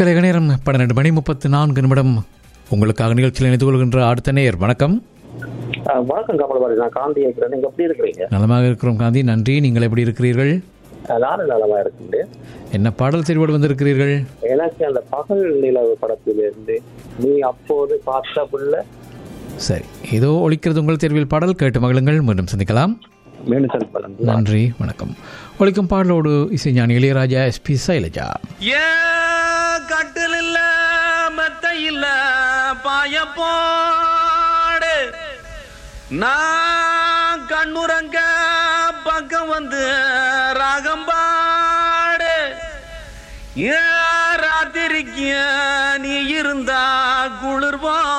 கலைக நேரம் பன்னிரண்டு மணி முப்பத்து நான்கு நிமிடம் உங்களுக்காக நிகழ்ச்சியில் இணைந்து கொள்கின்ற அடுத்த நேர் வணக்கம் ஆ, வணக்கம் கமலபாரி நான் காந்தி இருக்கிறேன் நீங்க எப்படி இருக்கிறீங்க நலமாக இருக்கிறோம் காந்தி நன்றி நீங்கள் எப்படி இருக்கிறீர்கள் ஆ, நானும் நலமா இருக்குண்டு என்ன பாடல் செயல்பாடு வந்திருக்கிறீர்கள் எனக்கு அந்த பகல் நிலவு படத்திலிருந்து நீ அப்போது பார்த்த புள்ள சரி ஏதோ ஒழிக்கிறது உங்கள் தேர்வில் பாடல் கேட்டு மகளுங்கள் மீண்டும் சந்திக்கலாம் மேனுசல் படம் நன்றி வணக்கம் ஒழிக்கும் பாடலோடு இசைஞானி இளையராஜா எஸ்பி சைலஜா ஏன் கட்டில் இல்ல மெத்த இல்ல பாய போடு நான் கண்ணுரங்க பக்கம் வந்து ராகம் பாடு ஏன் ராத்திரிக்கு நீ இருந்தா குளிர்வா